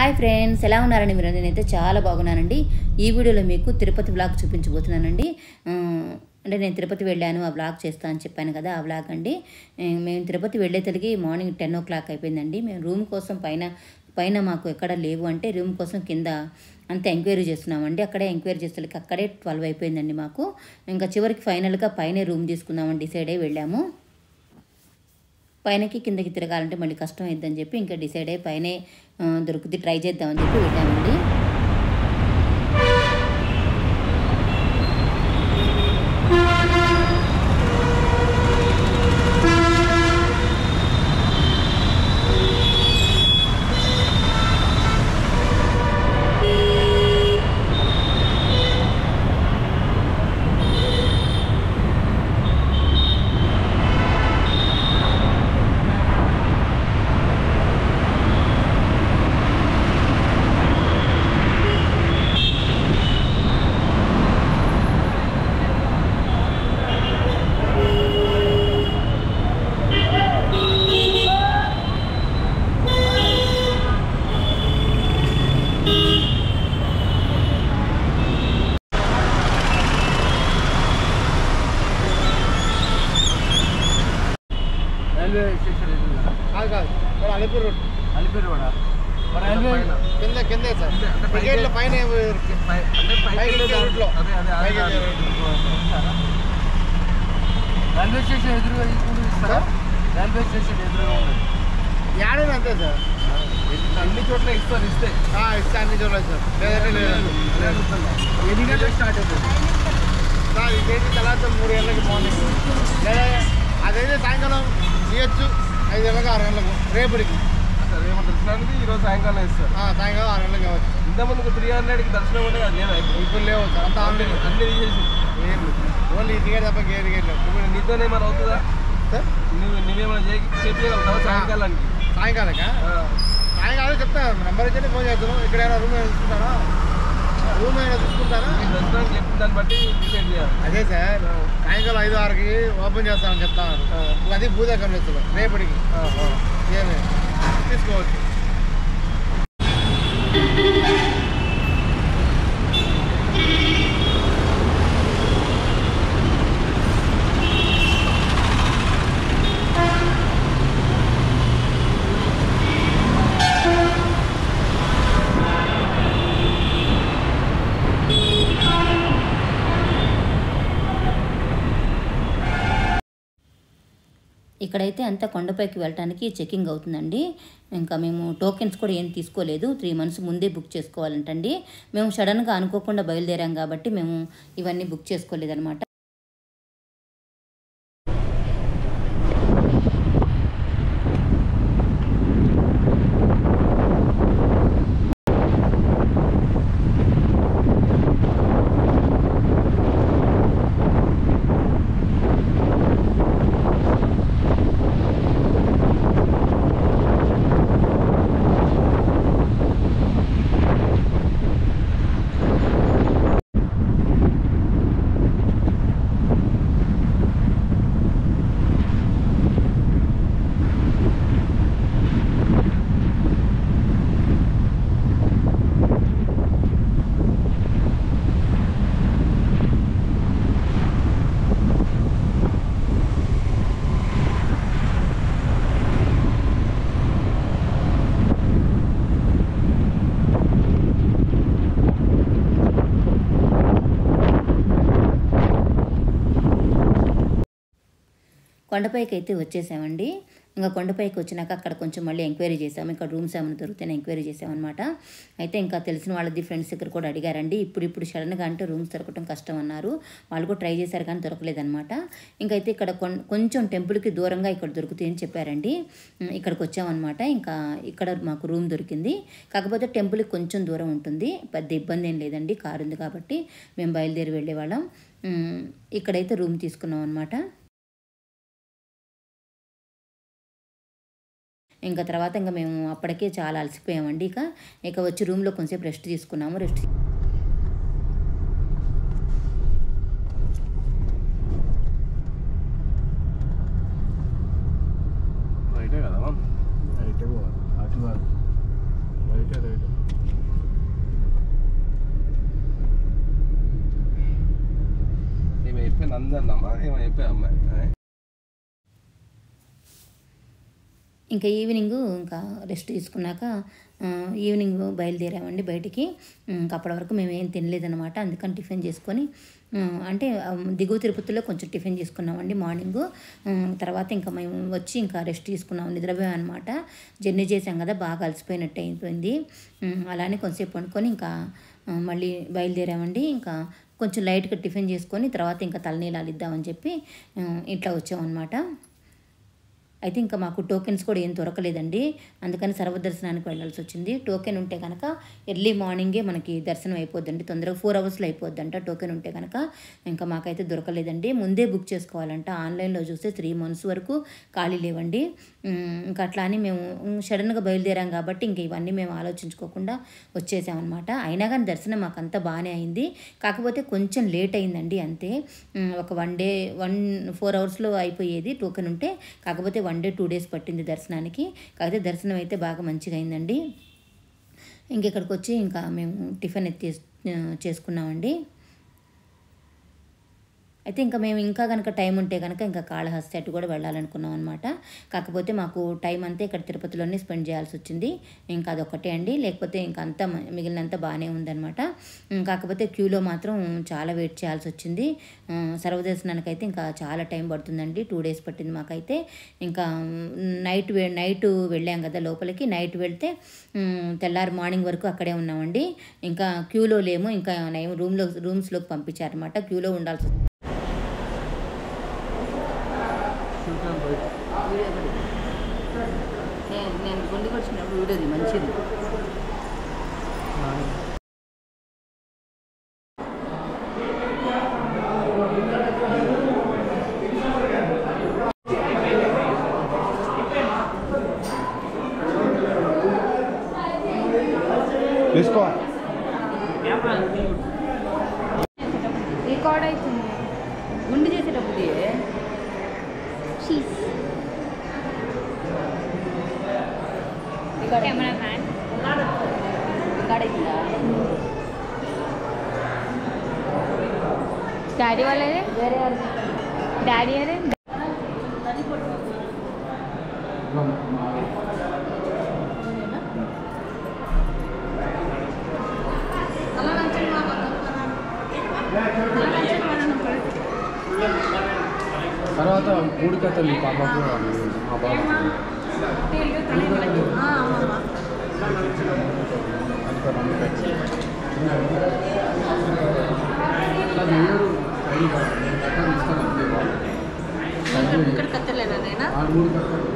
Hi friends ఎలా ఉన్నారండి మీరు నేనైతే చాలా బాగున్నానండి ఈ వీడియోలో మీకు తిరుపతి బ్లాగ్ చూపించబోతున్నానండి ఆ, అంటే నేను తిరుపతి వెళ్ళాను ఆ బ్లాగ్ చేస్తా అని చెప్పాను కదా ఆ బ్లాగ్ అండి ఏ, మేము తిరుపతి వెళ్ళే తలిగి మార్నింగ్ టెన్ ఓ క్లాక్ అయిపోయిందండి మేము రూమ్ కోసం పైన పైన మాకు ఎక్కడ లేవు అంటే రూమ్ కోసం కింద అంతే ఎంక్వైరీ చేస్తున్నామండి అక్కడే ఎంక్వైరీ చేసేకి అక్కడే ట్వెల్వ్ అయిపోయిందండి మాకు ఇంకా చివరికి ఫైనల్గా పైనే రూమ్ తీసుకుందామని డిసైడ్ అయ్యి వెళ్ళాము పైనకి కిందకి తిరగాలంటే మళ్ళీ కష్టం అయిద్దని చెప్పి ఇంకా డిసైడ్ అయ్యి పైనే ఆ, దొరుకుతుంది ట్రై చేద్దామని చెప్పి వెళ్ళామండి రైల్వే స్టేషన్ ఎదురుగా కాదు కాదు ఇక్కడ అలిపూర్ రోడ్ అలిపేరు కూడా రైల్వే కింద కిందే సార్ అంటే- అంటే పైకి- టికెట్ల పైన పై- అంటే పైకి పైకి వెళ్ళే వెళ్ళే దారి- రూట్లో. అదే అదే అదే పైకి దారి. వెళ్ళే రైల్వే స్టేషన్ ఎదురుగా తీసుకుని ఇస్తారా రైల్వే స్టేషన్ ఎదురుగా ఉన్నది యాడైనా అంతే సార్ అన్ని చోట్ల ఇస్తారు ఇస్తే ఆ, ఇస్తే అన్ని చూడలేదు సార్ లేదంటే లేదు అదే అడుగుతున్నా. ఎన్ని గంటలకు స్టార్ట్ అవుతుంది సార్ ఇదేంటి తర్వాత మూడు గంటలకి మార్నింగ్ లేదా అదైతే సాయంకాలం తీయచ్చు ఐదు గంటలకు ఆరు గంటలకు రేపటికి అసలు రేపు దర్శనానికి ఈరోజు సాయంకాలం ఇస్తారు ఆ, సాయంకాలం ఆరు గంటలకు కావచ్చు ఇంతకుముందు త్రీ హండ్రెడ్కి దర్శనం ఉంటే అది లేదా ఇప్పుడు ఇప్పుడు లేవు సార్ అంతా అన్ని ఆన్లైన్ అన్ని తీసేసి ఏం లేదు ఓన్లీ ఈ టికెట్ తప్ప ఏ టికెట్ లేవు ఇప్పుడు నీతోనే ఏమైనా అవుతుందా సార్ నువ్వు నువ్వేమైనా చేయి చేపించగలుగుతావా సాయంకాలానికి సాయంకాలకా ఆ. సాయంకాలం చెప్తా నెంబర్ ఇచ్చి ఫోన్ చేస్తున్నాం ఇక్కడ ఏమైనా రూమ్ ఏమైనా తీసుకుంటారా రూమ్ ఏమైనా తీసుకుంటారా ఈ దర్శనానికి చెప్పిన దాన్ని బట్టి డిసైడ్ చేయాలి అదే సార్ సాయంకాలం ఐదు ఆరుకి ఓపెన్ చేస్తామని చెప్తాను ఆ. అది పూజ కనిపిస్తుంది రేపటికి ఆ, ఆ. ఏమి తీసుకోవచ్చు ఇక్కడైతే అంతా కొండపైకి వెళ్ళటానికి చెకింగ్ అవుతుందండి ఇంకా మేము టోకెన్స్ కూడా ఏం తీసుకోలేదు త్రీ మంత్స్ ముందే బుక్ చేసుకోవాలంటండి మేము సడన్గా అనుకోకుండా బయలుదేరాం కాబట్టి మేము ఇవన్నీ బుక్ చేసుకోలేదన్నమాట కొండపైకి అయితే వచ్చేసామండి ఇంకా కొండపైకి వచ్చినాక అక్కడ కొంచెం మళ్ళీ ఎంక్వైరీ చేసాము ఇక్కడ రూమ్స్ ఏమైనా దొరికితే ఎంక్వైరీ చేసామన్నమాట అయితే ఇంకా తెలిసిన వాళ్ళది ఫ్రెండ్స్ దగ్గర కూడా అడిగారండి ఇప్పుడు ఇప్పుడు సడన్గా అంటే రూమ్స్ దొరకడం కష్టం అన్నారు వాళ్ళు కూడా ట్రై చేశారు కానీ దొరకలేదన్నమాట ఇంకైతే ఇక్కడ కొన్- కొంచెం టెంపుల్కి దూరంగా ఇక్కడ దొరుకుతాయని చెప్పారండి ఉమ్, ఇక్కడికి వచ్చామన్నమాట ఇంకా ఇక్కడ మాకు రూమ్ దొరికింది కాకపోతే టెంపుల్కి కొంచెం దూరం ఉంటుంది పెద్ద ఇబ్బంది ఏం లేదండి కారు ఉంది కాబట్టి మేము బయలుదేరి వెళ్ళేవాళ్ళం ఉమ్, ఇక్కడైతే రూమ్ తీసుకున్నాం అనమాట ఇంకా తర్వాత ఇంకా మేము అప్పటికే చాలా అలసిపోయామండి ఇక ఇక వచ్చి రూమ్లో కొంచెంసేపు రెస్ట్ తీసుకున్నాము రెస్ట్ రైటే కదా రైట్ పోవాలి అటు కాదు రైటే రైట్ అమ్మా ఏమో చెప్పే అమ్మాయి ఇంకా ఈవినింగ్ ఇంకా రెస్ట్ తీసుకున్నాక ఆ, ఈవినింగ్ బయలుదేరామండి బయటికి ఇంకా అప్పటి వరకు మేము ఏం తినలేదన్నమాట అందుకని టిఫిన్ చేసుకొని ఆ, అంటే ఆ, దిగువ తిరుపతిలో కొంచెం టిఫిన్ చేసుకున్నామండి మార్నింగ్ తర్వాత ఇంకా మేము వచ్చి ఇంకా రెస్ట్ తీసుకున్నాం నిద్రపోయాం అనమాట జర్నీ చేసాం కదా బాగా అలసిపోయినట్టు అయిపోయింది ఉమ్, అలానే కొంచెంసేపు పండుకొని ఇంకా ఆ, మళ్ళీ బయలుదేరామండి ఇంకా కొంచెం లైట్గా టిఫిన్ చేసుకొని తర్వాత ఇంకా తలనీలాలు ఇద్దామని చెప్పి ఆ, ఇట్లా వచ్చామన్నమాట అయితే ఇంకా మాకు టోకెన్స్ కూడా ఏం దొరకలేదండి అందుకని సర్వదర్శనానికి వెళ్ళాల్సి వచ్చింది టోకెన్ ఉంటే కనుక ఎర్లీ మార్నింగే మనకి దర్శనం అయిపోద్దండి తొందరగా ఫోర్ అవర్స్లో అయిపోద్దంట టోకెన్ ఉంటే కనుక ఇంకా మాకైతే దొరకలేదండి ముందే బుక్ చేసుకోవాలంట ఆన్లైన్లో చూస్తే త్రీ మంత్స్ వరకు ఖాళీ లేవండి ఉమ్, ఇంకా అట్లా అని మేము ఉమ్, సడన్గా బయలుదేరాం కాబట్టి ఇంక ఇవన్నీ మేము ఆలోచించుకోకుండా వచ్చేసామన్నమాట అయినా కానీ దర్శనం మాకంతా బాగానే అయింది కాకపోతే కొంచెం లేట్ అయిందండి అంతే ఉమ్, ఒక వన్ డే వన్ ఫోర్ అవర్స్లో అయిపోయేది టోకెన్ ఉంటే కాకపోతే వన్ డే టూ డేస్ పట్టింది దర్శనానికి కాకపోతే దర్శనం అయితే బాగా మంచిగా అయిందండి ఇంకెక్కడికి వచ్చి ఇంకా మేము టిఫిన్ ఎత్తి చేసుకున్నామండి అయితే ఇంకా మేము ఇంకా కనుక టైం ఉంటే కనుక ఇంకా కాళహస్తి అటు కూడా వెళ్ళాలనుకున్నాం అనమాట కాకపోతే మాకు టైం అంతా ఇక్కడ తిరుపతిలోనే స్పెండ్ చేయాల్సి వచ్చింది ఇంకా అదొక్కటే అండి లేకపోతే ఇంకా అంతా మ- మిగిలినంతా బాగానే ఉందన్నమాట ఉమ్, కాకపోతే క్యూలో మాత్రం చాలా వెయిట్ చేయాల్సి వచ్చింది ఉమ్, సర్వదర్శనానికి అయితే ఇంకా చాలా టైం పడుతుందండి టూ డేస్ పట్టింది మాకైతే ఇంకా నైట్ వే నైట్ వెళ్ళాం కదా లోపలికి నైట్ వెళ్తే ఉమ్, తెల్లారి మార్నింగ్ వరకు అక్కడే ఉన్నామండి ఇంకా క్యూలో లేము ఇంకా నయం రూమ్లో రూమ్స్లోకి పంపించారనమాట క్యూలో ఉండాల్సి వచ్చింది నేను గుండె కొట్టినప్పుడు వీడియోది మంచిది తీసుకో రికార్డ్ అవుతుంది గుండు చేసేటప్పుడు చీజ్ కెమెరా మ్యాన్ కాడైతుందా డాడీ వాళ్ళదే వేరే డాడీ అదే తర్వాత మూడు కథలు మీ పాపకు మా బాబు అది ఏడు ఐదు కథలు ఇస్తాను అంతే వాళ్ళు. ఇక్కడ కత్తలేదా నేనా ఆ మూడు కథలు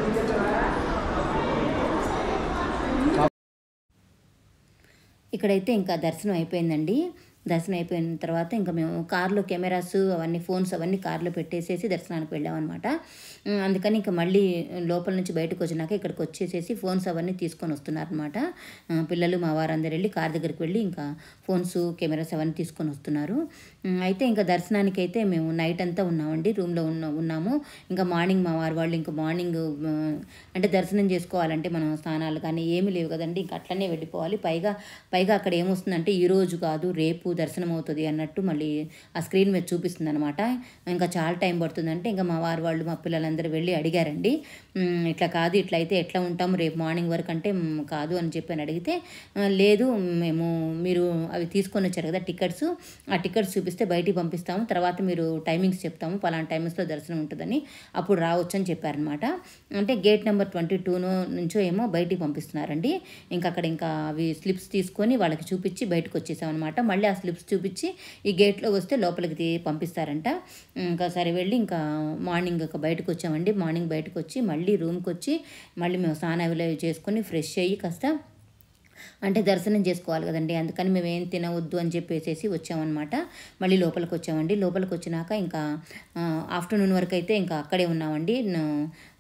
ఇక్కడైతే ఇంకా దర్శనం అయిపోయిందండి దర్శనం అయిపోయిన తర్వాత ఇంకా మేము కార్లో కెమెరాస్ అవన్నీ ఫోన్స్ అవన్నీ కార్లో పెట్టేసేసి దర్శనానికి వెళ్ళామన్నమాట ఉమ్, అందుకని ఇంకా మళ్ళీ లోపల నుంచి బయటకు వచ్చినాక ఇక్కడికి వచ్చేసేసి ఫోన్స్ అవన్నీ తీసుకొని వస్తున్నారనమాట పిల్లలు మా వారందరూ వెళ్ళి కార్ దగ్గరికి వెళ్ళి ఇంకా ఫోన్స్ కెమెరాస్ అవన్నీ తీసుకొని వస్తున్నారు ఉమ్, అయితే ఇంకా దర్శనానికి అయితే మేము నైట్ అంతా ఉన్నామండి రూమ్లో ఉన్న ఉన్నాము ఇంకా మార్నింగ్ మా వారు వాళ్ళు ఇంకా మార్నింగ్ ఆ, అంటే దర్శనం చేసుకోవాలంటే మనం స్నానాలు కానీ ఏమీ లేవు కదండి ఇంకా అట్లనే వెళ్ళిపోవాలి పైగా పైగా అక్కడ ఏమొస్తుందంటే ఈ రోజు కాదు రేపు దర్శనం అవుతుంది అన్నట్టు మళ్ళీ ఆ స్క్రీన్ మీద చూపిస్తుంది అనమాట ఇంకా చాలా టైం పడుతుందంటే ఇంకా మా వారు వాళ్ళు మా పిల్లలందరూ వెళ్ళి అడిగారండి "ఉమ్, ఇట్లా కాదు ఇట్లా అయితే ఎట్లా ఉంటాము రేపు మార్నింగ్ వరకు అంటే "ఉమ్, కాదు అని చెప్పి అని అడిగితే "ఆ, లేదు మేము మీరు అవి తీసుకొని వచ్చారు కదా టికెట్స్ ఆ టికెట్స్ చూపిస్తే బయటికి పంపిస్తాము తర్వాత మీరు టైమింగ్స్ చెప్తాము పలానా టైమింగ్స్లో దర్శనం ఉంటుందని అప్పుడు రావచ్చు అని చెప్పారనమాట అంటే గేట్ నెంబర్ ట్వంటీ టూను నుంచో ఏమో బయటికి పంపిస్తున్నారండి ఇంకా అక్కడ ఇంకా అవి స్లిప్స్ తీసుకొని వాళ్ళకి చూపించి బయటకు వచ్చేసామన్నమాట మళ్ళీ ఆ స్లిప్స్ చూపించి ఈ గేట్లో వస్తే లోపలికి తీ- పంపిస్తారంట ఇంకా సరే వెళ్ళి ఇంకా మార్నింగ్ ఒక బయటకు వచ్చామండి మార్నింగ్ బయటకు వచ్చి మళ్ళీ రూమ్కి వచ్చి మళ్ళీ మేము స్నానం అవి ఇవి చేసుకొని ఫ్రెష్ అయ్యి కాస్త అంటే దర్శనం చేసుకోవాలి కదండి అందుకని మేము ఏం తినవద్దు అని చెప్పేసి వచ్చామన్నమాట మళ్ళీ లోపలికి వచ్చామండి లోపలికి వచ్చినాక ఇంకా ఆఫ్టర్నూన్ వరకు అయితే ఇంకా అక్కడే ఉన్నామండి న-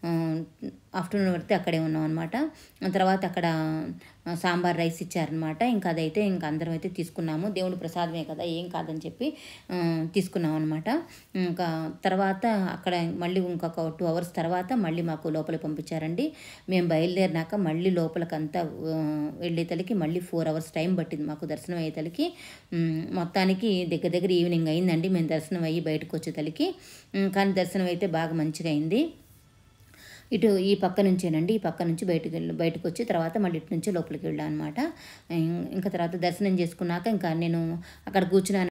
ఆఫ్టర్నూన్ వరకు అక్కడే ఉన్నాం అనమాట తర్వాత అక్కడ ఆ, సాంబార్ రైస్ ఇచ్చారనమాట ఇంకా అదైతే ఇంకా అందరం అయితే తీసుకున్నాము దేవుడి ప్రసాదమే కదా ఏం కాదని చెప్పి ఆ, తీసుకున్నాం అనమాట ఇంకా తర్వాత అక్కడ మళ్ళీ ఇంకొక టూ అవర్స్ తర్వాత మళ్ళీ మాకు లోపలికి పంపించారండి మేము బయలుదేరినాక మళ్ళీ లోపలికంతా ఆ, వెళ్ళేతలకి మళ్ళీ ఫోర్ అవర్స్ టైం పట్టింది మాకు దర్శనం అయ్యేతలకి ఉమ్, మొత్తానికి దగ్గర దగ్గర ఈవినింగ్ అయిందండి మేము దర్శనం అయ్యి బయటకు వచ్చేతలకి ఉమ్, కానీ దర్శనం అయితే బాగా మంచిగా అయింది ఇటు ఈ పక్క నుంచేనండి ఈ పక్క నుంచి బయటకు వెళ్ళి బయటకు వచ్చి తర్వాత మళ్ళీ ఇటు నుంచి లోపలికి వెళ్ళాను అనమాట ఇంకా తర్వాత దర్శనం చేసుకున్నాక ఇంకా నేను అక్కడ కూర్చున్నాను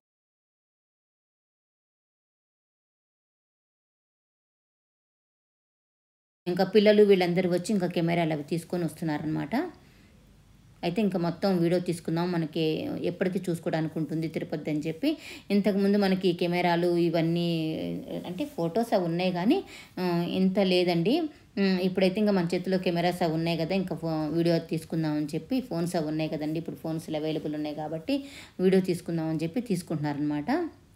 ఇంకా పిల్లలు వీళ్ళందరూ వచ్చి ఇంకా కెమెరాలు అవి తీసుకొని వస్తున్నారనమాట అయితే ఇంకా మొత్తం వీడియో తీసుకుందాం మనకి ఎప్పటికీ చూసుకోవడానికి ఉంటుంది తిరుపతి అని చెప్పి ఇంతకుముందు మనకి కెమెరాలు ఇవన్నీ అంటే ఫొటోస్ అవి ఉన్నాయి కానీ ఆ, ఇంత లేదండి ఉమ్, ఇప్పుడైతే ఇంకా మన చేతిలో కెమెరాస్ అవి ఉన్నాయి కదా ఇంకా ఫో వీడియో తీసుకుందాం అని చెప్పి ఫోన్స్ అవి ఉన్నాయి కదండి ఇప్పుడు ఫోన్స్ అవైలబుల్ ఉన్నాయి కాబట్టి వీడియో తీసుకుందాం అని చెప్పి తీసుకుంటున్నారనమాట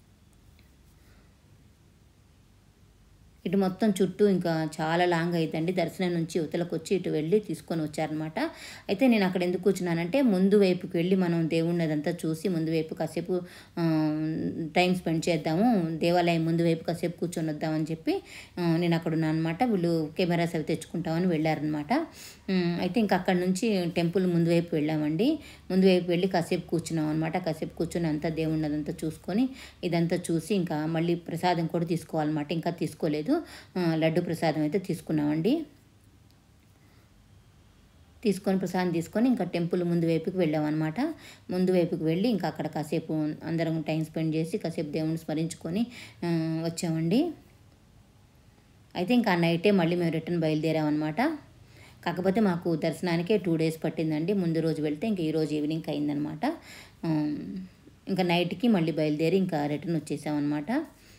ఇటు మొత్తం చుట్టూ ఇంకా చాలా లాంగ్ అవుతుందండి దర్శనం నుంచి యువతలకు వచ్చి ఇటు వెళ్ళి తీసుకొని వచ్చారనమాట అయితే నేను అక్కడ ఎందుకు కూర్చున్నానంటే ముందు వైపుకి వెళ్ళి మనం దేవుణ్ణి అదంతా చూసి ముందు వైపు కాసేపు ఆ, టైం స్పెండ్ చేద్దాము దేవాలయం ముందు వైపు కాసేపు కూర్చొని వద్దామని చెప్పి ఆ, నేను అక్కడ ఉన్నాను అనమాట వీళ్ళు కెమెరాస్ అవి తెచ్చుకుంటామని వెళ్ళారనమాట ఉమ్, అయితే ఇంకా అక్కడ నుంచి టెంపుల్ ముందు వైపు వెళ్ళామండి ముందు వైపు వెళ్ళి కాసేపు కూర్చున్నాం అనమాట కాసేపు కూర్చొని అంతా దేవుణ్ణి అదంతా చూసుకొని ఇదంతా చూసి ఇంకా మళ్ళీ ప్రసాదం కూడా తీసుకోవాలన్నమాట ఇంకా తీసుకోలేదు ఆ, లడ్డు ప్రసాదం అయితే తీసుకున్నామండి తీసుకొని ప్రసాదం తీసుకొని ఇంకా టెంపుల్ ముందు వైపుకి వెళ్ళామన్నమాట ముందు వైపుకి వెళ్ళి ఇంకా అక్కడ కాసేపు అందరం టైం స్పెండ్ చేసి కాసేపు దేవుని స్మరించుకొని ఆ, వచ్చామండి అయితే ఇంకా ఆ నైటే మళ్ళీ మేము రిటర్న్ బయలుదేరామన్నమాట కాకపోతే మాకు దర్శనానికే టూ డేస్ పట్టిందండి ముందు రోజు వెళ్తే ఇంకా ఈ రోజు ఈవినింగ్ అయిందనమాట ఆ, ఇంకా నైట్కి మళ్ళీ బయలుదేరి ఇంకా రిటర్న్ వచ్చేసామన్నమాట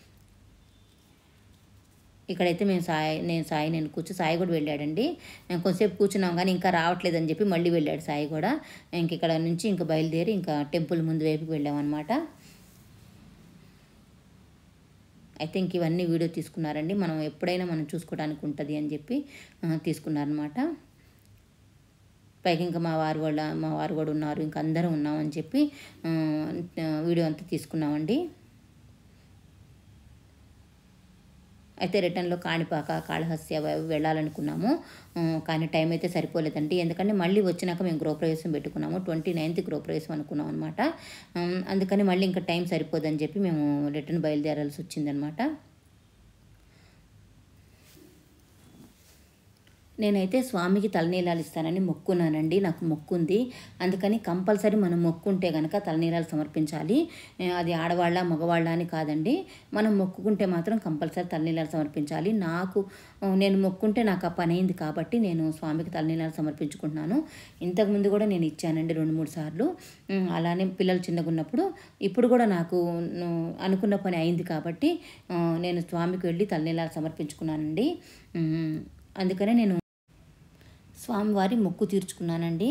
ఇక్కడైతే మేము సాయి నేను సాయి నేను కూర్చో సాయి కూడా వెళ్ళాడండి మేము కొంతసేపు కూర్చున్నాం కానీ ఇంకా రావట్లేదని చెప్పి మళ్ళీ వెళ్ళాడు సాయి కూడా ఇంక ఇక్కడ నుంచి ఇంకా బయలుదేరి ఇంకా టెంపుల్ ముందు వైపుకి వెళ్ళామన్నమాట అయితే ఇంక ఇవన్నీ వీడియో తీసుకున్నారండి మనం ఎప్పుడైనా మనం చూసుకోవడానికి ఉంటుంది అని చెప్పి ఆ, తీసుకున్నారనమాట పైకి ఇంకా మా వారు వాళ్ళ మా వారు కూడా ఉన్నారు ఇంకా అందరం ఉన్నామని చెప్పి ఆ, వీడియో అంతా తీసుకున్నామండి అయితే రిటర్న్లో కాణిపాక కాళహస్తి అవి అవి వెళ్ళాలనుకున్నాము ఆ, కానీ టైం అయితే సరిపోలేదండి ఎందుకంటే మళ్ళీ వచ్చినాక మేము గృహప్రవేశం పెట్టుకున్నాము ట్వంటీ నైన్త్ గృహప్రవేశం అనుకున్నాం అనమాట అందుకని మళ్ళీ ఇంకా టైం సరిపోదని చెప్పి మేము రిటర్న్ బయలుదేరాల్సి వచ్చిందనమాట నేనైతే స్వామికి తలనీలాలు ఇస్తానని మొక్కున్నానండి నాకు మొక్కు ఉంది అందుకని కంపల్సరీ మనం మొక్కుంటే కనుక తలనీలాలు సమర్పించాలి ఏ, అది ఆడవాళ్ళ మగవాళ్ళ అని కాదండి మనం మొక్కుకుంటే మాత్రం కంపల్సరీ తలనీలాలు సమర్పించాలి నాకు ఆ, నేను మొక్కుంటే నాకు ఆ పని అయింది కాబట్టి నేను స్వామికి తలనీలాలు సమర్పించుకుంటున్నాను ఇంతకుముందు కూడా నేను ఇచ్చానండి రెండు మూడు సార్లు ఉమ్, అలానే పిల్లలు చిన్నగా ఉన్నప్పుడు ఇప్పుడు కూడా నాకు ను- అనుకున్న పని అయింది కాబట్టి ఆ, నేను స్వామికి వెళ్ళి తలనీలాలు సమర్పించుకున్నానండి ఉమ్, అందుకనే నేను స్వామివారి మొక్కు తీర్చుకున్నానండి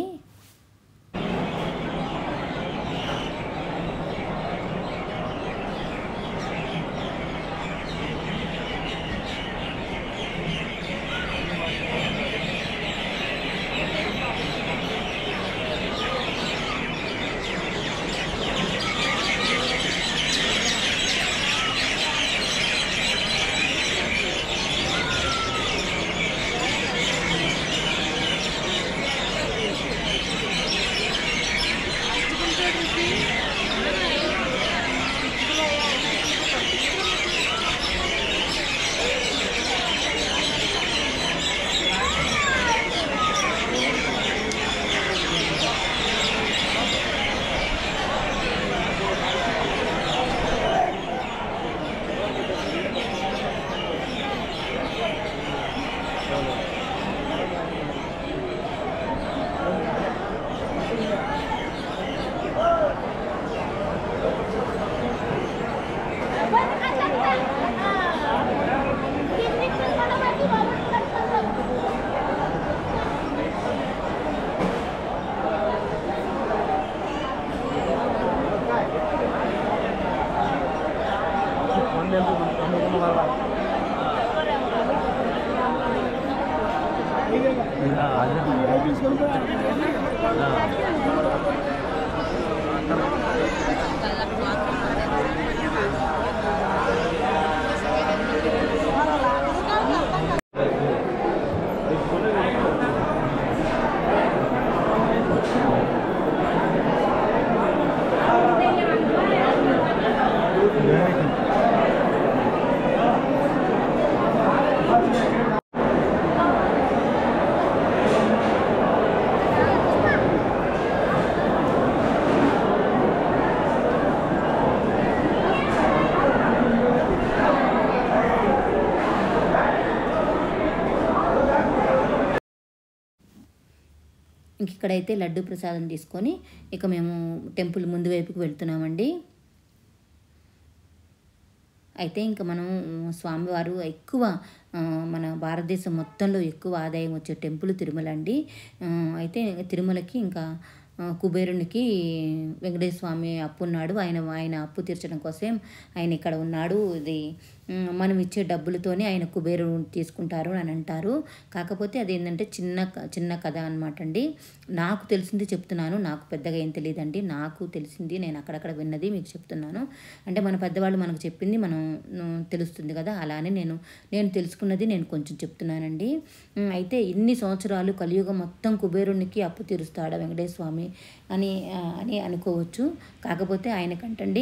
ఇంక ఇక్కడైతే లడ్డు ప్రసాదం తీసుకొని ఇక మేము టెంపుల్ ముందు వైపుకి వెళ్తున్నామండి అయితే ఇంకా మనం స్వామివారు ఎక్కువ ఆ, మన భారతదేశం మొత్తంలో ఎక్కువ ఆదాయం వచ్చే టెంపుల్ తిరుమల అండి ఆ, అయితే తిరుమలకి ఇంకా ఆ, కుబేరునికి వెంకటేశ్వర స్వామి అప్పు ఉన్నాడు ఆయన ఆయన అప్పు తీర్చడం కోసం ఆయన ఇక్కడ ఉన్నాడు ఇది ఉమ్, మనం ఇచ్చే డబ్బులతోనే ఆయన కుబేరుడు తీసుకుంటారు అని అంటారు కాకపోతే అది ఏంటంటే చిన్న క- చిన్న కథ అనమాట అండి నాకు తెలిసింది చెప్తున్నాను నాకు పెద్దగా ఏం తెలియదండి నాకు తెలిసింది నేను అక్కడక్కడ విన్నది మీకు చెప్తున్నాను అంటే మన పెద్దవాళ్ళు మనకు చెప్పింది మనం ఉమ్, తెలుస్తుంది కదా అలానే నేను నేను తెలుసుకున్నది నేను కొంచెం చెప్తున్నానండి ఉమ్, అయితే ఇన్ని సంవత్సరాలు కలియుగం మొత్తం కుబేరునికి అప్పు తీరుస్తాడా వెంకటేశ్వర స్వామి అని ఆ, అని అనుకోవచ్చు కాకపోతే ఆయనకంటండి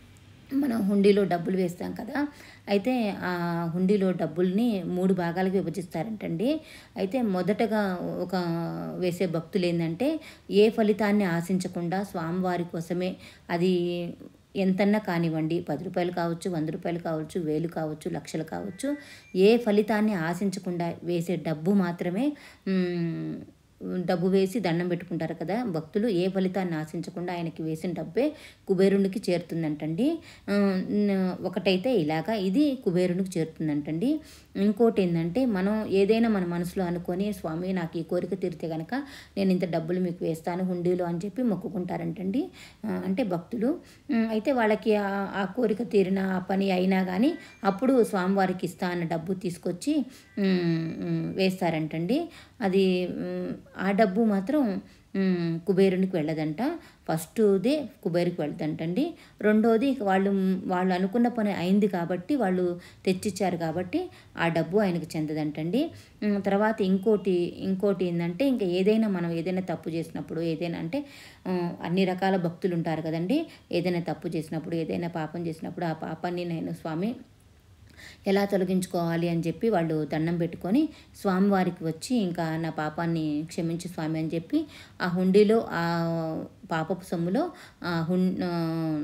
మనం హుండీలో డబ్బులు వేస్తాం కదా అయితే ఆ హుండీలో డబ్బుల్ని మూడు భాగాలకు విభజిస్తారంటండి అయితే మొదటగా ఒక వేసే భక్తులు ఏంటంటే ఏ ఫలితాన్ని ఆశించకుండా స్వామివారి కోసమే అది ఎంతన్నా కానివ్వండి పది రూపాయలు కావచ్చు వంద రూపాయలు కావచ్చు వేలు కావచ్చు లక్షలు కావచ్చు ఏ ఫలితాన్ని ఆశించకుండా వేసే డబ్బు మాత్రమే మ్, డబ్బు వేసి దండం పెట్టుకుంటారు కదా భక్తులు ఏ ఫలితాన్ని ఆశించకుండా ఆయనకి వేసిన డబ్బే కుబేరునికి చేరుతుందంటండి ఆ, న- ఒకటైతే ఇలాగా ఇది కుబేరునికి చేరుతుందంటండి ఇంకోటి ఏంటంటే మనం ఏదైనా మన మనసులో అనుకొని స్వామి నాకు ఈ కోరిక తీరితే కనుక నేను ఇంత డబ్బులు మీకు వేస్తాను హుండీలో అని చెప్పి మొక్కుకుంటారంటండి ఆ, అంటే భక్తులు ఉమ్, అయితే వాళ్ళకి ఆ- ఆ కోరిక తీరిన ఆ పని అయినా కానీ అప్పుడు స్వామివారికి ఇస్తా అన్న డబ్బు తీసుకొచ్చి ఉమ్, ఉమ్, వేస్తారంటండి అది ఉమ్, ఆ డబ్బు మాత్రం ఉమ్, కుబేరునికి వెళ్ళదంట ఫస్ట్దే కుబేరుకి వెళ్తుంటండి రెండోది వాళ్ళు వాళ్ళు అనుకున్న పని అయింది కాబట్టి వాళ్ళు తెచ్చిచ్చారు కాబట్టి ఆ డబ్బు ఆయనకు చెందదంటండి ఉమ్, తర్వాత ఇంకోటి ఇంకోటి ఏంటంటే ఇంకా ఏదైనా మనం ఏదైనా తప్పు చేసినప్పుడు ఏదైనా అంటే ఉమ్, అన్ని రకాల భక్తులు ఉంటారు కదండి ఏదైనా తప్పు చేసినప్పుడు ఏదైనా పాపం చేసినప్పుడు ఆ పాపాన్ని నేను స్వామి ఎలా తొలగించుకోవాలి అని చెప్పి వాళ్ళు దండం పెట్టుకొని స్వామివారికి వచ్చి ఇంకా నా పాపాన్ని క్షమించు స్వామి అని చెప్పి ఆ హుండీలో ఆ పాపపు సొమ్ములో ఆ హుం ఆ,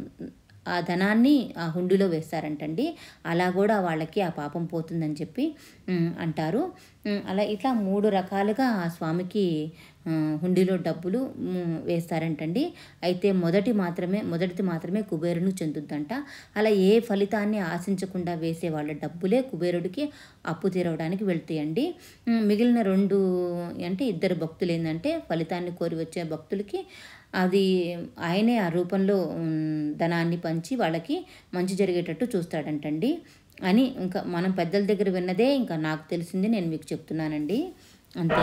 ఆ ధనాన్ని ఆ హుండీలో వేస్తారంటండి అలా కూడా వాళ్ళకి ఆ పాపం పోతుందని చెప్పి ఉమ్, అంటారు ఉమ్, అలా ఇట్లా మూడు రకాలుగా ఆ స్వామికి ఆ, హుండీలో డబ్బులు ఉమ్, వేస్తారంటండి అయితే మొదటి మాత్రమే మొదటిది మాత్రమే కుబేరునికి చెందుద్దంట అలా ఏ ఫలితాన్ని ఆశించకుండా వేసే వాళ్ళ డబ్బులే కుబేరుడికి అప్పు తీరవడానికి వెళ్తాయండి ఉమ్, మిగిలిన రెండు అంటే ఇద్దరు భక్తులు ఏంటంటే ఫలితాన్ని కోరి వచ్చే భక్తులకి అది ఆయనే ఆ రూపంలో ఉమ్, ధనాన్ని పంచి వాళ్ళకి మంచి జరిగేటట్టు చూస్తాడంటండి అని ఇంకా మనం పెద్దల దగ్గర విన్నదే ఇంకా నాకు తెలిసింది నేను మీకు చెప్తున్నానండి అంతే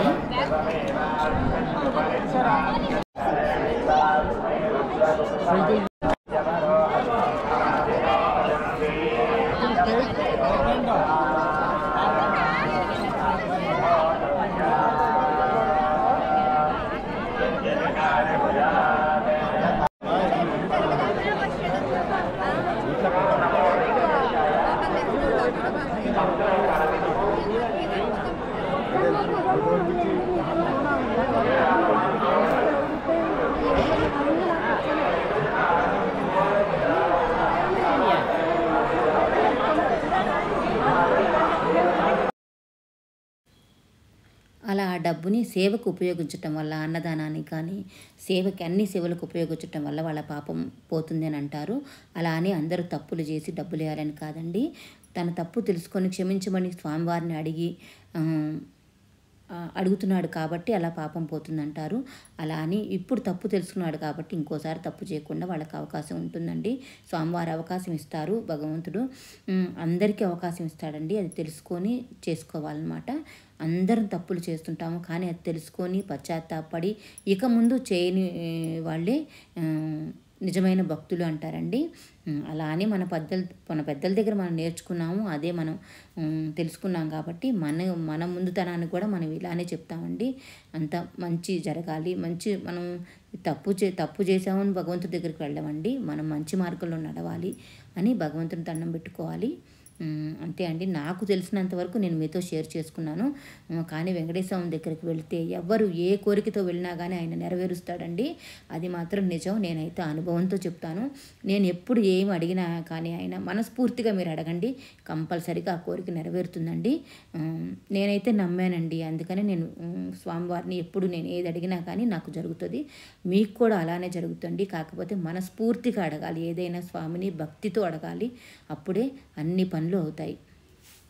అలా ఆ డబ్బుని సేవకు ఉపయోగించటం వల్ల అన్నదానానికి కానీ సేవకి అన్ని సేవలకు ఉపయోగించటం వల్ల వాళ్ళ పాపం పోతుంది అని అంటారు అలా అని అందరూ తప్పులు చేసి డబ్బులు వేయాలని కాదండి తన తప్పు తెలుసుకొని క్షమించమని స్వామివారిని అడిగి ఆ, ఆ, అడుగుతున్నాడు కాబట్టి అలా పాపం పోతుందంటారు అలా అని ఇప్పుడు తప్పు తెలుసుకున్నాడు కాబట్టి ఇంకోసారి తప్పు చేయకుండా వాళ్ళకి అవకాశం ఉంటుందండి స్వామివారు అవకాశం ఇస్తారు భగవంతుడు ఉమ్, అందరికీ అవకాశం ఇస్తాడండి అది తెలుసుకొని చేసుకోవాలన్నమాట అందరం తప్పులు చేస్తుంటాము కానీ అది తెలుసుకొని పశ్చాత్తాపడి ఇక ముందు చేయని ఏ, వాళ్ళే ఆ, నిజమైన భక్తులు అంటారండి ఉమ్, అలా అని మన పెద్దల మన పెద్దల దగ్గర మనం నేర్చుకున్నాము అదే మనం ఉమ్, తెలుసుకున్నాం కాబట్టి మన మన ముందుతనానికి కూడా మనం ఇలానే చెప్తామండి అంత మంచి జరగాలి మంచి మనం తప్పు చే తప్పు చేసామని భగవంతుడి దగ్గరికి వెళ్ళమండి మనం మంచి మార్గంలో నడవాలి అని భగవంతుని దండం పెట్టుకోవాలి ఉమ్, అంతే అండి నాకు తెలిసినంత వరకు నేను మీతో షేర్ చేసుకున్నాను ఉమ్, కానీ వెంకటేశ్వరం దగ్గరికి వెళ్తే ఎవ్వరు ఏ కోరికతో వెళ్ళినా కానీ ఆయన నెరవేరుస్తాడండి అది మాత్రం నిజం నేనైతే అనుభవంతో చెప్తాను నేను ఎప్పుడు ఏం అడిగినా కానీ ఆయన మనస్ఫూర్తిగా మీరు అడగండి కంపల్సరీగా ఆ కోరిక నెరవేరుతుందండి ఉమ్, నేనైతే నమ్మానండి అందుకని నేను ఉమ్, స్వామివారిని ఎప్పుడు నేను ఏది అడిగినా కానీ నాకు జరుగుతుంది మీకు కూడా అలానే జరుగుతుంది కాకపోతే మనస్ఫూర్తిగా అడగాలి ఏదైనా స్వామిని భక్తితో అడగాలి అప్పుడే అన్ని పనులు అవుతాయి